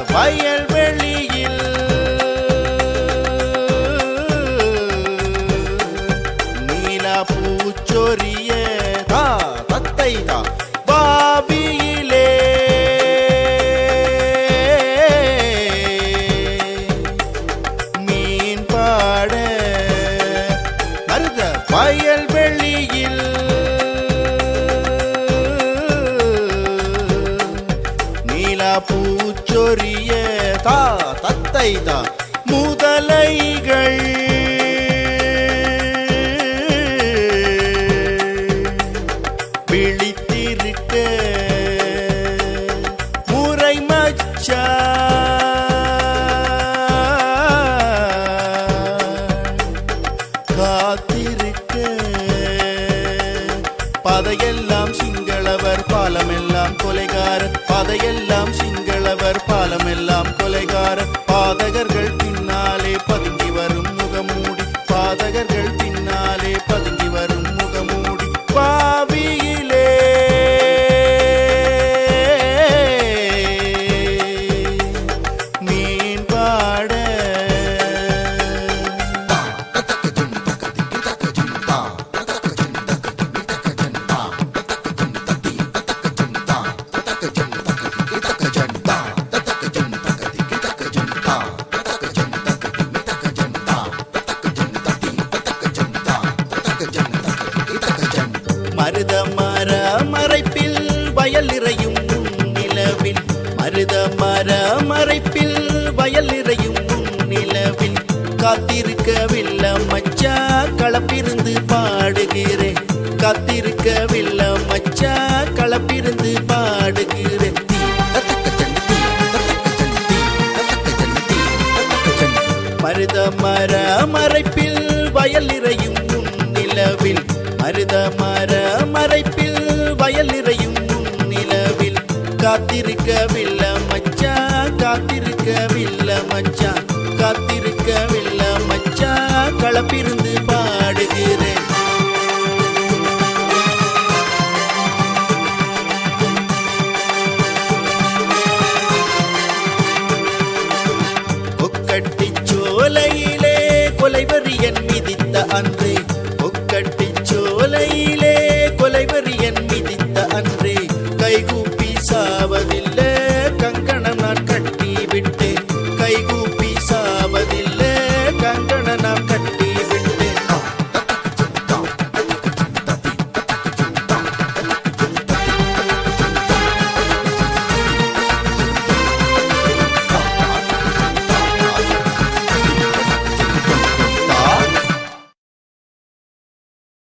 வயல்வெளியில் நீலா பூச்சொரிய தா தத்தை தா பாவியிலே மீன் பாட மருத வயல்வெளியில் நீலா பூச்சொரிய தா தத்தை தா முதலைகள் விழித்திருக்க முறை காத்திருக்க பதையெல்லாம் சிங்களவர் பாலமெல்லாம் கொலைகாரர் பதையெல்லாம் சிங்களவர் பாலமெல்லாம் கொலைகாரர் பாதகர்கள் பின்னாலே பதுங்கி வரும் முகமூடி பாதகர்கள் பின்னாலே பதுங்கி வரும் முகமூடி பாவியிலே மீன் பாட மருத மர மறைப்பில் வயல் இறையும் நிலவில் மருத மர மறைப்பில் வயல் இறையும் நிலவில் காத்திருக்கவில்லை மச்சா களப்பிருந்து பாடுகிறேன் காத்திருக்கவில்லை மச்சா களப்பிருந்து பாடுகிறேன் மருத மர மறைப்பில் வயல் இறையும் நிலவில் மருத மர மறைப்பில் வயல் இறையும் நிலவில் காத்திருக்கவில்லை மச்சா காத்திருக்கவில்லை மச்சா காத்திருக்கவில்லை மச்சா களப்பிருந்து பாடுகிறேன் கொக்கட்டி சோலையிலே கொலைவரியன் மிதித்த அன்று